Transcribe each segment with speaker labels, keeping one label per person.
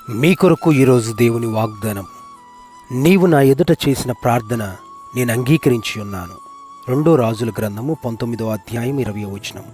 Speaker 1: మీ కొరకు ఈరోజు దేవుని వాగ్దానం నీవు నా ఎదుట చేసిన ప్రార్థన నేను అంగీకరించి ఉన్నాను రెండో రాజుల గ్రంథము పంతొమ్మిదో అధ్యాయం ఇరవై వచనం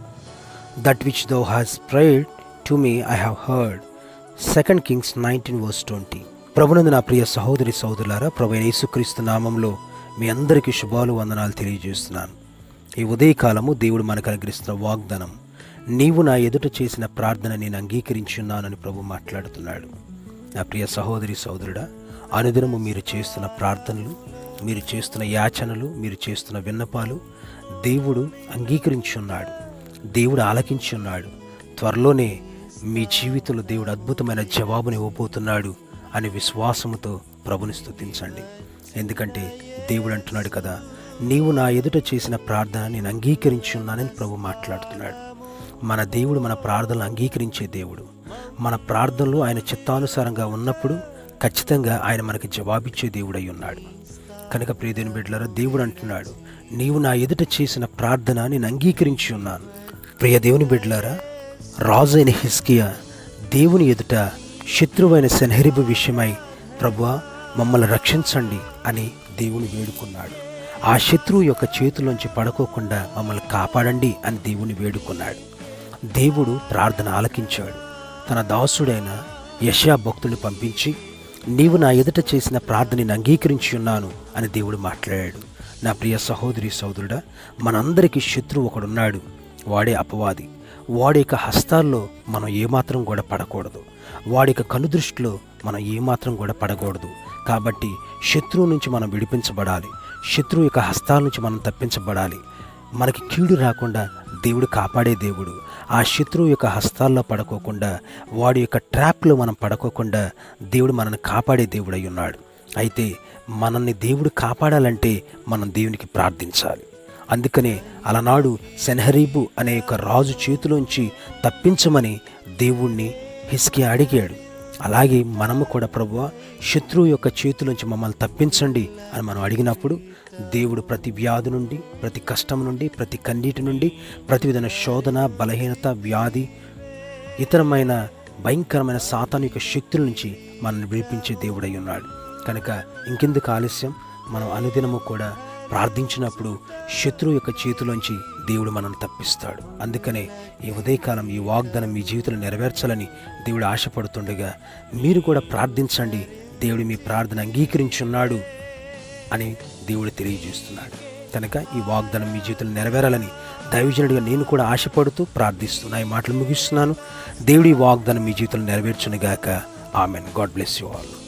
Speaker 1: that which thou has prayed to me I have heard second kings nineteen verse twenty ప్రభునందు నా ప్రియ సహోదరి సహోదరులారా ప్రభు అయిన యేసుక్రీస్తు నామంలో మీ అందరికీ శుభాలు వందనాలు తెలియజేస్తున్నాను ఈ ఉదయకాలము దేవుడు మనకు అనుగ్రహిస్తున్న వాగ్దానం నీవు నా ఎదుట చేసిన ప్రార్థన నేను అంగీకరించి ఉన్నానని ప్రభు మాట్లాడుతున్నాడు నా ప్రియ సహోదరి సహోదరుడా అనుదినము మీరు చేస్తున్న ప్రార్థనలు మీరు చేస్తున్న యాచనలు మీరు చేస్తున్న విన్నపాలు దేవుడు అంగీకరించి ఉన్నాడు దేవుడు ఆలకించి ఉన్నాడు త్వరలోనే మీ జీవితంలో దేవుడు అద్భుతమైన జవాబుని ఇవ్వబోతున్నాడు అని విశ్వాసముతో ప్రభుని స్తుతించండి ఎందుకంటే దేవుడు అంటున్నాడు కదా నీవు నా ఎదుట చేసిన ప్రార్థన నేను అంగీకరించి ఉన్నానని ప్రభు మాట్లాడుతున్నాడు మన దేవుడు మన ప్రార్థనలు అంగీకరించే దేవుడు మన ప్రార్థనలు ఆయన చిత్తానుసారంగా ఉన్నప్పుడు ఖచ్చితంగా ఆయన మనకి జవాబిచ్చే దేవుడై ఉన్నాడు కనుక ప్రియదేని బిడ్డలారా దేవుడు అంటున్నాడు నీవు నా ఎదుట చేసిన ప్రార్థన నేను అంగీకరించి ఉన్నాను ప్రియ దేవుని బిడ్డలారా రాజు అయిన హిస్కియా దేవుని ఎదుట శత్రువైన సెన్హెరిబు విషయమై ప్రభువా మమ్మల్ని రక్షించండి అని దేవుని వేడుకున్నాడు ఆ శత్రువు యొక్క చేతిలోంచి పడుకోకుండా మమ్మల్ని కాపాడండి అని దేవుని వేడుకున్నాడు దేవుడు ప్రార్థన ఆలకించాడు తన దాసుడైన యశా భక్తుని పంపించి నీవు నా ఎదుట చేసిన ప్రార్థనని అంగీకరించి ఉన్నాను అని దేవుడు మాట్లాడాడు నా ప్రియ సహోదరి సహోదరుడా మనందరికీ శత్రువు ఒకడున్నాడు వాడే అపవాది వాడి యొక్క హస్తాల్లో మనం ఏమాత్రం కూడా పడకూడదు వాడి యొక్క కనుదృష్టిలో మనం ఏమాత్రం కూడా పడకూడదు కాబట్టి శత్రువు నుంచి మనం విడిపించబడాలి శత్రువు యొక్క హస్తాల నుంచి మనం తప్పించబడాలి మనకి కీడు రాకుండా దేవుడు కాపాడే దేవుడు ఆ శత్రువు యొక్క హస్తాల్లో పడుకోకుండా వాడి యొక్క ట్రాప్లో మనం పడుకోకుండా దేవుడు మనల్ని కాపాడే దేవుడు అయి ఉన్నాడు అయితే మనల్ని దేవుడు కాపాడాలంటే మనం దేవునికి ప్రార్థించాలి అందుకనే అలనాడు సెన్హరీబు అనే యొక్క రాజు చేతిలోంచి తప్పించమని దేవుణ్ణి హిస్కి అడిగాడు అలాగే మనము కూడా ప్రభువ శత్రువు యొక్క చేతిలోంచి మమ్మల్ని తప్పించండి అని మనం అడిగినప్పుడు దేవుడు ప్రతి వ్యాధి నుండి ప్రతి కష్టం నుండి ప్రతి కన్నీటి నుండి ప్రతి విధమైన శోధన బలహీనత వ్యాధి ఇతరమైన భయంకరమైన సాతాను యొక్క శక్తుల నుంచి మనల్ని విడిపించే దేవుడై ఉన్నాడు కనుక ఇంకెందుకు ఆలస్యం మనం అనుదినము కూడా ప్రార్థించినప్పుడు శత్రువు యొక్క చేతిలోంచి దేవుడు మనల్ని తప్పిస్తాడు అందుకనే ఈ ఉదయకాలం ఈ వాగ్దానం మీ జీవితంలో నెరవేర్చాలని దేవుడు ఆశపడుతుండగా మీరు కూడా ప్రార్థించండి దేవుడు మీ ప్రార్థన అంగీకరించున్నాడు అని దేవుడు తెలియజేస్తున్నాడు కనుక ఈ వాగ్దానం మీ జీవితంలో నెరవేరాలని దైవజనుడిగా నేను కూడా ఆశపడుతూ ప్రార్థిస్తున్నా ఈ మాటలు ముగిస్తున్నాను దేవుడి వాగ్దానం మీ జీవితంలో నెరవేర్చునుగాక amen god bless you all